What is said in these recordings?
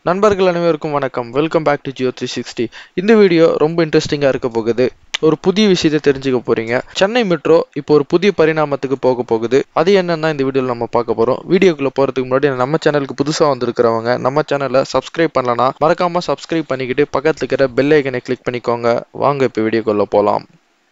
நண்பர்கள் அனைவருக்கும் வணக்கம் welcome back to Jio three sixty இந்த வீடியோ ரொம்ப இன்ட்ரெஸ்டிங்காக இருக்க போகுது ஒரு புதிய விஷயத்தை தெரிஞ்சுக்க போறீங்க சென்னை மெட்ரோ இப்போ ஒரு புதிய பரிணாமத்துக்கு போக போகுது அது என்னன்னா இந்த வீடியோவில் நம்ம பார்க்க போறோம் வீடியோக்குள்ள போறதுக்கு முன்னாடி நம்ம சேனலுக்கு புதுசாக வந்திருக்கிறவங்க நம்ம சேனலை சப்ஸ்கிரைப் பண்ணலனா மறக்காம சப்ஸ்கிரைப் பண்ணிக்கிட்டு பக்கத்துல இருக்கிற பெல் ஐக்கனை கிளிக் பண்ணிக்கோங்க வாங்க இப்போ வீடியோக்குள்ள போகலாம்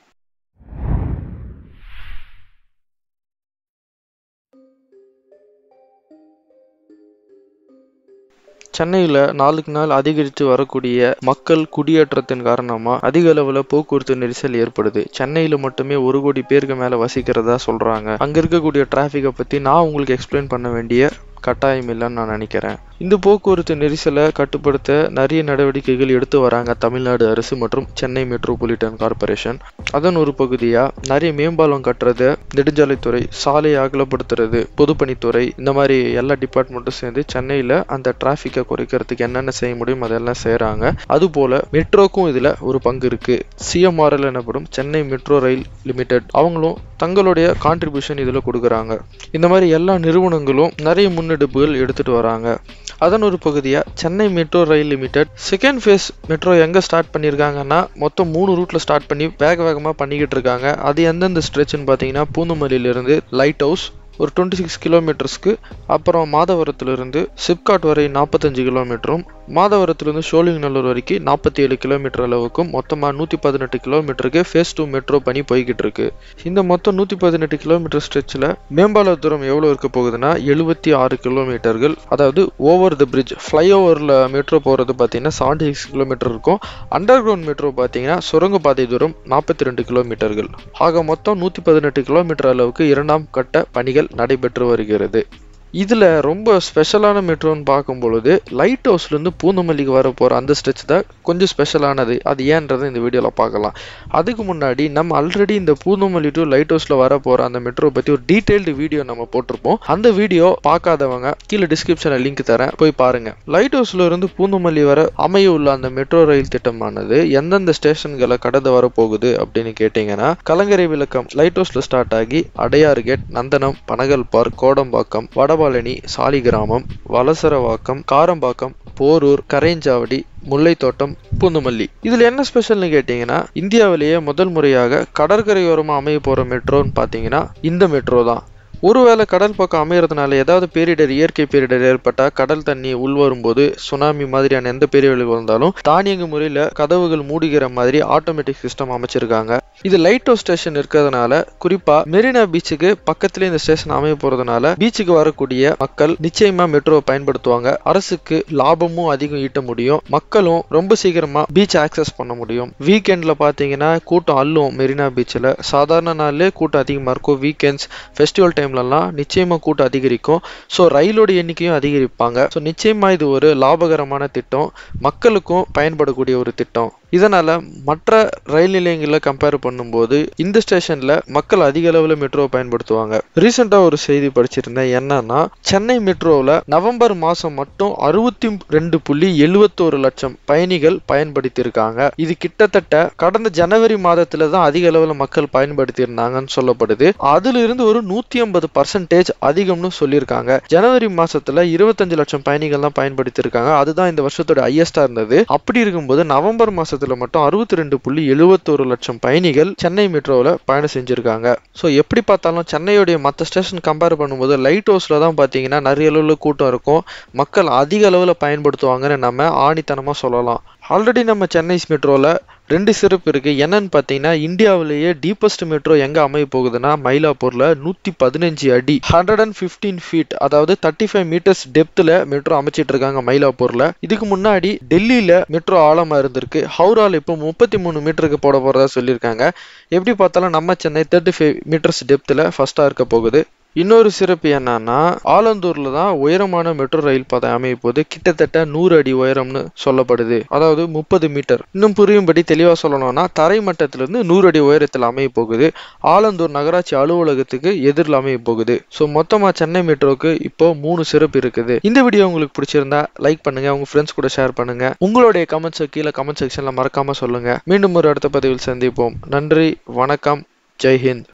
சென்னையில் நாளுக்கு நாள் அதிகரித்து வரக்கூடிய மக்கள் குடியேற்றத்தின் காரணமா அதிக அளவுல போக்குவரத்து நெரிசல் ஏற்படுது சென்னையில மட்டுமே ஒரு கோடி பேருக்கு மேல வசிக்கிறதா சொல்றாங்க அங்க இருக்கக்கூடிய டிராஃபிக்கை பத்தி நான் உங்களுக்கு எக்ஸ்பிளைன் பண்ண வேண்டிய கட்டாயம் இல்லைன்னு நான் நினைக்கிறேன் இந்த போக்குவரத்து நெரிசலை கட்டுப்படுத்த நிறைய நடவடிக்கைகள் எடுத்து வராங்க தமிழ்நாடு அரசு மற்றும் சென்னை மெட்ரோபாலிட்டன் கார்பரேஷன் அதன் ஒரு பகுதியா நிறைய மேம்பாலம் கட்டுறது நெடுஞ்சாலைத்துறை சாலை அகலப்படுத்துறது பொதுப்பணித்துறை இந்த மாதிரி எல்லா டிபார்ட்மெண்ட்டும் சேர்ந்து சென்னையில அந்த டிராஃபிக்கை குறைக்கிறதுக்கு என்னென்ன செய்ய முடியும் அதெல்லாம் செய்றாங்க அதுபோல மெட்ரோக்கும் இதுல ஒரு பங்கு இருக்கு சிஎம்ஆர்எல் எனப்படும் சென்னை மெட்ரோ ரயில் லிமிடெட் அவங்களும் தங்களுடைய கான்ட்ரிபியூஷன் இதுல கொடுக்குறாங்க இந்த மாதிரி எல்லா நிறுவனங்களும் நிறைய முன்னெடுப்புகள் எடுத்துட்டு வராங்க அதன் ஒரு பகுதியா Chennai metro rail limited second phase metro எங்க ஸ்டார்ட் பண்ணியிருக்காங்கன்னா மொத்தம் மூணு ரூட்ல ஸ்டார்ட் பண்ணி வேக வேகமா பண்ணிக்கிட்டு இருக்காங்க அது எந்தெந்த ஸ்ட்ரெச்னு பார்த்தீங்கன்னா பூந்தமல்லியிலிருந்து லைட் ஹவுஸ் ஒரு டுவெண்ட்டி சிக்ஸ் கிலோமீட்டர்ஸ்க்கு அப்புறம் மாதவரத்துலேருந்து சிப்காட் வரை நாற்பத்தஞ்சு கிலோமீட்டரும் மாதவரத்துலேருந்து ஷோலிங்நல்லூர் வரைக்கும் நாற்பத்தி ஏழு கிலோமீட்டர் அளவுக்கும் மொத்தமாக நூற்றி பதினெட்டு கிலோமீட்டருக்கு ஃபேஸ் டூ மெட்ரோ பணி போய்கிட்டு இருக்கு இந்த மொத்தம் நூற்றி பதினெட்டு கிலோமீட்டர் ஸ்ட்ரெச்சில் மேம்பால தூரம் எவ்வளோ இருக்க போகுதுன்னா எழுபத்தி ஆறு கிலோமீட்டர்கள் அதாவது ஓவர் த பிரிட்ஜ் ஃப்ளைஓவரில் மெட்ரோ போகிறது பார்த்தீங்கன்னா செவன்டி சிக்ஸ் கிலோமீட்டர் இருக்கும் அண்டர் கிரவுண்ட் மெட்ரோ பார்த்தீங்கன்னா சுரங்கப்பாதை தூரம் நாற்பத்தி ரெண்டு கிலோமீட்டர்கள் ஆக மொத்தம் நூற்றி பதினெட்டு கிலோமீட்டர் அளவுக்கு இரண்டாம் கட்ட பணிகள் நடைபெற்று வருகிறது இதில் ரொம்ப ஸ்பெஷலான மெட்ரோன்னு பார்க்கும் பொழுது லைட் ஹவுஸ்லேருந்து பூந்தமல்லிக்கு வர போகிற அந்த ஸ்ட்ரெச் தான் கொஞ்சம் ஸ்பெஷலானது அது ஏன்றதை இந்த வீடியோவில் பார்க்கலாம் அதுக்கு முன்னாடி நம்ம ஆல்ரெடி இந்த பூந்தமல்லி டு லைட் ஹவுஸில் வர போகிற அந்த மெட்ரோ பற்றி ஒரு டீட்டெயில்டு வீடியோ நம்ம போட்டிருப்போம் அந்த வீடியோ பார்க்காதவங்க கீழே டிஸ்கிரிப்ஷனில் லிங்க் தரேன் போய் பாருங்க லைட் ஹவுஸ்ல இருந்து பூந்தமல்லி வர அமைய உள்ள அந்த மெட்ரோ ரயில் திட்டமானது எந்தெந்த ஸ்டேஷன்களை கடந்து வர போகுது அப்படின்னு கேட்டிங்கன்னா கலங்கரை விளக்கம் லைட் ஹவுஸ்ல ஸ்டார்ட் ஆகி அடையாறு கேட் நந்தனம் பனகல் பார்க் கோடம்பாக்கம் வடபாளனி சாலிகிராமம் வலசரவாக்கம் காரம்பாக்கம் போரூர் கரைஞ்சாவடி முல்லைத்தோட்டம் பூந்தமல்லி இதுல என்ன ஸ்பெஷல்னு கேட்டீங்கன்னா இந்தியாவிலேயே முதல் முறையாக கடற்கரையோரமா அமைய போற மெட்ரோன்னு பாத்தீங்கன்னா இந்த மெட்ரோ தான் ஒருவேளை கடல் பக்கம் அமையறதுனால ஏதாவது பேரிடர் இயற்கை பேரிடர் ஏற்பட்டா கடல் தண்ணி உள்வரும்போது சுனாமி மாதிரியான எந்த பேரிடர்கள் வந்தாலும் தானியங்கு முறையில கதவுகள் மூடுகிற மாதிரி ஆட்டோமேட்டிக் சிஸ்டம் அமைச்சிருக்காங்க இது லைட் ஹவுஸ் ஸ்டேஷன் இருக்கிறதுனால குறிப்பா மெரினா பீச்சுக்கு பக்கத்துல இந்த ஸ்டேஷன் அமைய போறதுனால பீச்சுக்கு வரக்கூடிய மக்கள் நிச்சயமா மெட்ரோவை பயன்படுத்துவாங்க அரசுக்கு லாபமும் அதிகம் ஈட்ட முடியும் மக்களும் ரொம்ப சீக்கிரமா பீச் ஆக்சஸ் பண்ண முடியும் வீக்கெண்ட்ல பாத்தீங்கன்னா கூட்டம் அள்ளும் மெரினா பீச்சில் சாதாரண நாள்ல கூட்டம் அதிகமா இருக்கும் வீக்கெண்ட்ஸ் ஃபெஸ்டிவல் டைம்லலாம் நிச்சயமா கூட்டம் அதிகரிக்கும் ஸோ ரயிலோட எண்ணிக்கையும் அதிகரிப்பாங்க ஸோ நிச்சயமா இது ஒரு லாபகரமான திட்டம் மக்களுக்கும் பயன்படக்கூடிய ஒரு திட்டம் இதனால மற்ற ரயில் நிலையங்களில் கம்பேர் பண்ணும்போது இந்த ஸ்டேஷன்ல மக்கள் அதிக அளவில் மெட்ரோவை பயன்படுத்துவாங்க ரீசெண்டாக ஒரு செய்தி படிச்சிருந்தேன் என்னன்னா சென்னை மெட்ரோவில் நவம்பர் மாசம் மட்டும் அறுபத்தி ரெண்டு புள்ளி எழுவத்தோரு லட்சம் பயணிகள் பயன்படுத்தியிருக்காங்க இது கிட்டத்தட்ட கடந்த ஜனவரி மாதத்துல தான் அதிக அளவில் மக்கள் பயன்படுத்தி இருந்தாங்கன்னு சொல்லப்படுது அதுல இருந்து ஒரு நூத்தி ஐம்பது பர்சன்டேஜ் அதிகம்னு சொல்லியிருக்காங்க ஜனவரி மாசத்துல இருபத்தஞ்சு லட்சம் பயணிகள் தான் பயன்படுத்தியிருக்காங்க அதுதான் இந்த வருஷத்தோட ஹையஸ்டா இருந்தது அப்படி இருக்கும்போது நவம்பர் மாசத்துல மட்டும் அறுபத்தி ரெண்டு புள்ளி எழுவத்தோரு லட்சம் பயணிகள் சென்னை மெட்ரோவில் பயணம் செஞ்சிருக்காங்க ஸோ எப்படி பார்த்தாலும் சென்னையுடைய மற்ற ஸ்டேஷன் கம்பேர் பண்ணும்போது லைட் ஹவுஸில் தான் பார்த்தீங்கன்னா நிறைய அளவில் கூட்டம் இருக்கும் மக்கள் அதிக அளவில் பயன்படுத்துவாங்கன்னு நம்ம ஆணித்தனமாக சொல்லலாம் ஆல்ரெடி நம்ம சென்னை மெட்ரோவில் ரெண்டு சிறப்பு இருக்கு என்னன்னு பார்த்தீங்கன்னா இந்தியாவிலேயே டீப்பஸ்ட் மெட்ரோ எங்க அமைய போகுதுன்னா மயிலாப்பூர்ல நூத்தி பதினஞ்சு அடி ஹண்ட்ரட் அண்ட் பிப்டீன் ஃபீட் அதாவது தேர்ட்டி ஃபைவ் மீட்டர்ஸ் டெப்த்ல மெட்ரோ அமைச்சிட்டு இருக்காங்க மயிலாப்பூர்ல இதுக்கு முன்னாடி டெல்லியில மெட்ரோ ஆழமா இருந்திருக்கு ஹவுரால இப்போ முப்பத்தி மூணு மீட்டருக்கு போட போறதா சொல்லியிருக்காங்க எப்படி பார்த்தாலும் நம்ம சென்னை தேர்ட்டி ஃபைவ் மீட்டர்ஸ் டெப்த்ல ஃபர்ஸ்டா இருக்க போகுது இன்னொரு சிறப்பு என்னன்னா ஆலந்தூர்ல தான் உயரமான மெட்ரோ ரயில் பாதை அமைய போது கிட்டத்தட்ட நூறு அடி உயரம்னு சொல்லப்படுது அதாவது முப்பது மீட்டர் இன்னும் புரியும்படி தெளிவா சொல்லணும்னா தரை மட்டத்திலிருந்து நூறு அடி உயரத்தில் அமைய போகுது ஆலந்தூர் நகராட்சி அலுவலகத்துக்கு எதிரில் அமைய போகுது ஸோ மொத்தமா சென்னை மெட்ரோக்கு இப்போ மூணு சிறப்பு இருக்குது இந்த வீடியோ உங்களுக்கு பிடிச்சிருந்தா லைக் பண்ணுங்க உங்க ஃப்ரெண்ட்ஸ் கூட ஷேர் பண்ணுங்க உங்களுடைய கமெண்ட்ஸ் கீழே கமெண்ட் செக்ஷன்ல மறக்காம சொல்லுங்க மீண்டும் ஒரு அடுத்த பதிவில் சந்திப்போம் நன்றி வணக்கம் ஜெய் ஹிந்த்